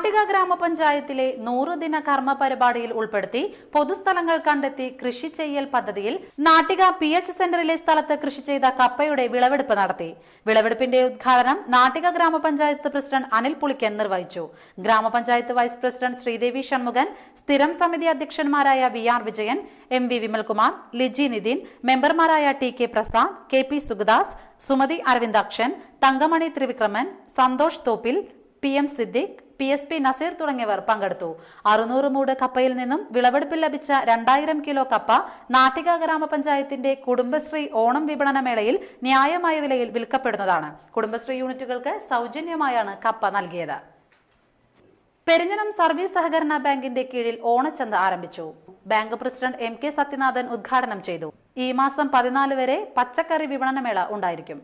നാട്ടിക ഗ്രാമപഞ്ചായത്തിലെ നൂറ് ദിന കർമ്മ പരിപാടിയിൽ ഉൾപ്പെടുത്തി പൊതുസ്ഥലങ്ങൾ കണ്ടെത്തി കൃഷി ചെയ്യൽ പദ്ധതിയിൽ നാട്ടിക പി എച്ച് സെന്ററിലെ സ്ഥലത്ത് കൃഷി ചെയ്ത കപ്പയുടെ വിളവെടുപ്പ് നടത്തി വിളവെടുപ്പിന്റെ ഉദ്ഘാടനം നാട്ടിക ഗ്രാമപഞ്ചായത്ത് പ്രസിഡന്റ് അനിൽ പുളിക്കൻ നിർവഹിച്ചു ഗ്രാമപഞ്ചായത്ത് വൈസ് പ്രസിഡന്റ് ശ്രീദേവി ഷൺമുഖൻ സ്ഥിരം സമിതി അധ്യക്ഷന്മാരായ V R Vijayan M V Vimalkumar Liji Nithin മെമ്പർമാരായ T K Prasad K P Sugadas Sumathi Aravindakshan Thankamani Trivikraman Santhosh Thoppil P M Siddique P S P Naseer തുടങ്ങിയവർ പങ്കെടുത്തു അറുന്നൂറ് മൂട് കപ്പയിൽ നിന്നും വിളവെടുപ്പിൽ ലഭിച്ച രണ്ടായിരം കിലോ കപ്പ നാട്ടിക ഗ്രാമപഞ്ചായത്തിന്റെ കുടുംബശ്രീ ഓണം വിപണന മേളയിൽ ന്യായമായ വിലയിൽ വിൽക്കപ്പെടുന്നതാണ് കുടുംബശ്രീ യൂണിറ്റുകൾക്ക് സൗജന്യമായാണ് കപ്പ നൽകിയത് പെരിഞ്ഞനം സർവീസ് സഹകരണ ബാങ്കിന്റെ കീഴിൽ ഓണച്ചന്ത ആരംഭിച്ചു bank president M K Sathyanathan ഉദ്ഘാടനം ചെയ്തു ഈ മാസം പതിനാല് വരെ പച്ചക്കറി വിപണനമേള ഉണ്ടായിരിക്കും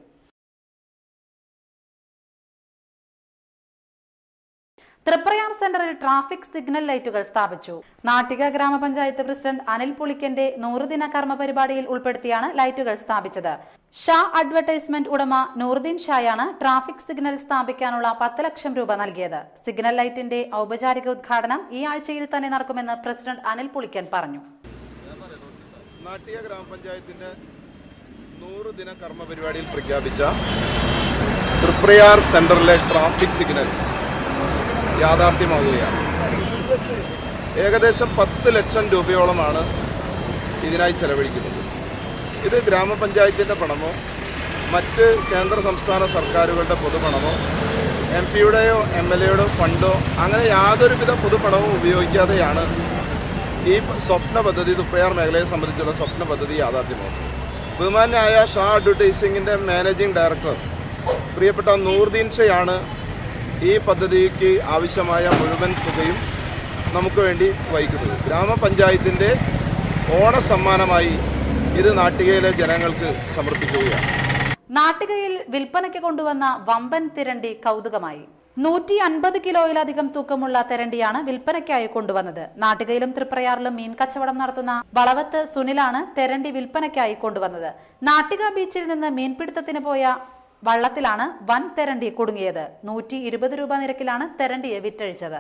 തൃപ്രയാർ സെന്ററിൽ ട്രാഫിക് സിഗ്നൽ ലൈറ്റുകൾ സ്ഥാപിച്ചു നാട്ടിക ഗ്രാമപഞ്ചായത്ത് പ്രസിഡന്റ് അനിൽ പുളിക്കന്റെ നൂറുദിന കർമ്മ പരിപാടിയിൽ ഉൾപ്പെടുത്തിയാണ് ലൈറ്റുകൾ സ്ഥാപിച്ചത് ഷാ അഡ്വർടൈസ്മെന്റ് ഉടമ നൂറുദ്ദീൻ ഷായാണ് ട്രാഫിക് സിഗ്നൽ സ്ഥാപിക്കാനുള്ള പത്ത് ലക്ഷം രൂപ നൽകിയത് സിഗ്നൽ ലൈറ്റിന്റെ ഔപചാരിക ഉദ്ഘാടനം ഈ ആഴ്ചയിൽ തന്നെ നടക്കുമെന്ന് പ്രസിഡന്റ് അനിൽ പുളിക്കൻ പറഞ്ഞു നാട്ടിക ഗ്രാമപഞ്ചായത്തിന്റെ നൂറ് ദിന കർമ്മ പരിപാടിയിൽ പ്രഖ്യാപിച്ച തൃപ്രയാർ സെന്ററിലെ ട്രാഫിക് സിഗ്നൽ യാഥാർത്ഥ്യമാവുകയാണ് ഏകദേശം പത്ത് ലക്ഷം രൂപയോളമാണ് ഇതിനായി ചെലവഴിക്കുന്നത് ഇത് ഗ്രാമപഞ്ചായത്തിൻ്റെ പണമോ മറ്റ് കേന്ദ്ര സംസ്ഥാന സർക്കാരുകളുടെ പൊതുപണമോ എം പിയുടെയോ എം എൽ എയുടെയോ ഫണ്ടോ അങ്ങനെ യാതൊരുവിധ പൊതുപണവും ഉപയോഗിക്കാതെയാണ് ഈ സ്വപ്ന പദ്ധതി തുപ്പയാർ മേഖലയെ സംബന്ധിച്ചുള്ള സ്വപ്ന പദ്ധതി യാഥാർത്ഥ്യമാകുന്നത് ബഹുമാനായ ഷാ അഡ്വർടൈസിങ്ങിൻ്റെ മാനേജിംഗ് ഡയറക്ടർ പ്രിയപ്പെട്ട നൂർദീൻ ഷയാണ് ഈ പദ്ധതിക്ക് ആവശ്യമായ മുഴുവൻ തുകയും നമുക്ക് വേണ്ടി വഹിക്കുന്നത് ഗ്രാമപഞ്ചായത്തിൻ്റെ ഓണസമ്മാനമായി ഇത് നാട്ടികയിലെ ജനങ്ങൾക്ക് സമർപ്പിക്കുകയാണ് നാട്ടികയിൽ വിൽപ്പനയ്ക്ക് കൊണ്ടുവന്ന വമ്പൻ തിരണ്ടി കൗതുകമായി നൂറ്റി അൻപത് കിലോയിലധികം തൂക്കമുള്ള തെരണ്ടിയാണ് വിൽപ്പനയ്ക്കായി കൊണ്ടുവന്നത് നാട്ടികയിലും തൃപ്രയാറിലും മീൻ കച്ചവടം നടത്തുന്ന വളവത്ത് സുനിലാണ് തെരണ്ടി വിൽപ്പനയ്ക്കായി കൊണ്ടുവന്നത് നാട്ടിക ബീച്ചിൽ നിന്ന് മീൻപിടുത്തത്തിന് പോയ വള്ളത്തിലാണ് വൻ തെരണ്ടി കുടുങ്ങിയത് നൂറ്റി ഇരുപത് രൂപ നിരക്കിലാണ് തെരണ്ടിയെ വിറ്റഴിച്ചത്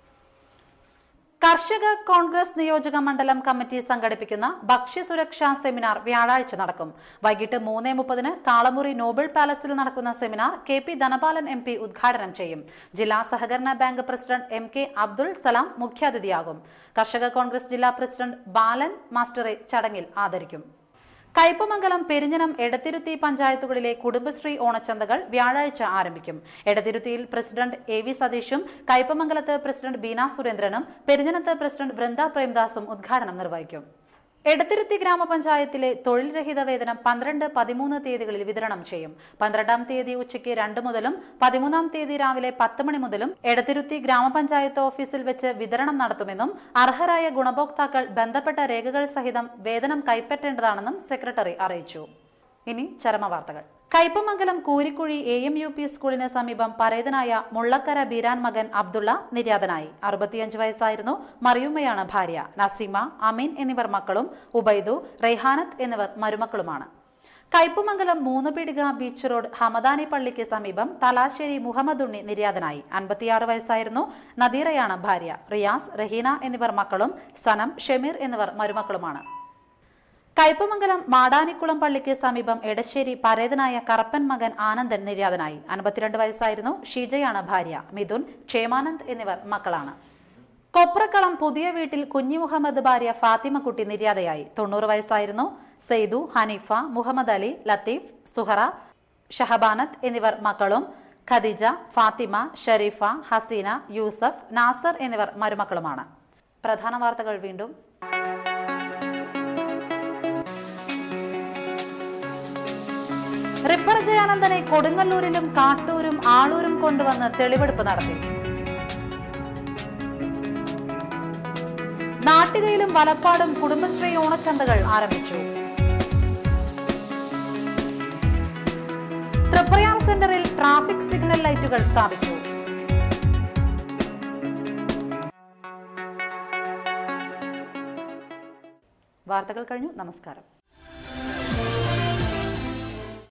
കർഷക കോൺഗ്രസ് നിയോജക മണ്ഡലം കമ്മിറ്റി സംഘടിപ്പിക്കുന്ന ഭക്ഷ്യസുരക്ഷാ സെമിനാർ വ്യാഴാഴ്ച നടക്കും വൈകിട്ട് മൂന്ന് മുപ്പതിന് കാളമുറി നോബൽ പാലസിൽ നടക്കുന്ന seminar K P Dhanapalan M P ഉദ്ഘാടനം ചെയ്യും ജില്ലാ സഹകരണ bank president M K Abdul Salam മുഖ്യാതിഥിയാകും കർഷക കോൺഗ്രസ് ജില്ലാ പ്രസിഡന്റ് ബാലൻ മാസ്റ്ററെ ചടങ്ങിൽ ആദരിക്കും കയ്പമംഗലം പെരിഞ്ഞനം എടത്തിരുത്തി പഞ്ചായത്തുകളിലെ കുടുംബശ്രീ ഓണച്ചന്തകൾ വ്യാഴാഴ്ച ആരംഭിക്കും എടത്തിരുത്തിയിൽ പ്രസിഡന്റ് എ വി സതീഷും കയ്പമംഗലത്ത് പ്രസിഡന്റ് ബീന സുരേന്ദ്രനും പെരിഞ്ഞനത്ത് പ്രസിഡന്റ് വൃന്ദ പ്രേംദാസും ഉദ്ഘാടനം നിർവഹിക്കും എടത്തിരുത്തി ഗ്രാമപഞ്ചായത്തിലെ തൊഴിൽ രഹിത വേതനം പന്ത്രണ്ട് പതിമൂന്ന് തീയതികളിൽ വിതരണം ചെയ്യും പന്ത്രണ്ടാം തീയതി ഉച്ചയ്ക്ക് രണ്ട് മുതലും പതിമൂന്നാം തീയതി രാവിലെ പത്ത് മണി മുതലും എടത്തിരുത്തി ഗ്രാമപഞ്ചായത്ത് ഓഫീസിൽ വെച്ച് വിതരണം നടത്തുമെന്നും അർഹരായ ഗുണഭോക്താക്കൾ ബന്ധപ്പെട്ട രേഖകൾ സഹിതം വേതനം കൈപ്പറ്റേണ്ടതാണെന്നും സെക്രട്ടറി അറിയിച്ചു ഇനി ചരമവാർത്തകൾ Kaipamangalam Koorikuzhi A M U P സ്കൂളിന് സമീപം പരേതനായ മുള്ളക്കര ബീരാൻ മകൻ അബ്ദുള്ള നിര്യാതനായി അറുപത്തിയഞ്ച് വയസ്സായിരുന്നു മറിയുമ്മയാണ് ഭാര്യ നസീമ അമീൻ എന്നിവർ മക്കളും ഉബൈദു റെയ്ഹാനത്ത് എന്നിവർ മരുമക്കളുമാണ് കയ്പമംഗലം മൂന്നുപീടിക ബീച്ച് റോഡ് ഹമദാനി പള്ളിക്ക് സമീപം തലാശ്ശേരി മുഹമ്മദ് ഉണ്ണി നിര്യാതനായി അൻപത്തിയാറ് വയസ്സായിരുന്നു നദീറയാണ് ഭാര്യ റിയാസ് റഹീന എന്നിവർ മക്കളും സനം ഷമീർ എന്നിവർ മരുമക്കളുമാണ് കയ്പമംഗലം മാടാനിക്കുളം പള്ളിക്ക് സമീപം എടശ്ശേരി പരേതനായ കറപ്പൻ മകൻ ആനന്ദൻ നിര്യാതനായി അൻപത്തിരണ്ട് വയസ്സായിരുന്നു ഷീജയാണ് ഭാര്യ മിഥുൻ ക്ഷേമാനന്ദ് എന്നിവർ മക്കളാണ് കൊപ്രക്കളം പുതിയ വീട്ടിൽ കുഞ്ഞി മുഹമ്മദ് ഭാര്യ ഫാത്തിമക്കുട്ടി നിര്യാതയായി തൊണ്ണൂറ് വയസ്സായിരുന്നു സെയ്ദു ഹനീഫ മുഹമ്മദ് അലി ലത്തീഫ് സുഹറ ഷഹബാനത്ത് എന്നിവർ മക്കളും ഖദീജ ഫാത്തിമ ഷരീഫ ഹസീന യൂസഫ് നാസർ എന്നിവർ മരുമക്കളുമാണ് പ്രധാന വാർത്തകൾ വീണ്ടും റിപ്പർ ജയാനന്ദനെ കൊടുങ്ങല്ലൂരിലും കാട്ടൂരും ആളൂരും കൊണ്ടുവന്ന് തെളിവെടുപ്പ് നടത്തി നാട്ടികയിലും വലപ്പാടും കുടുംബശ്രീ ഓണച്ചന്തകൾ ആരംഭിച്ചു തൃപ്രയാർ സെന്ററിൽ ട്രാഫിക് സിഗ്നൽ ലൈറ്റുകൾ സ്ഥാപിച്ചു വാർത്തകൾ കഴിഞ്ഞു നമസ്കാരം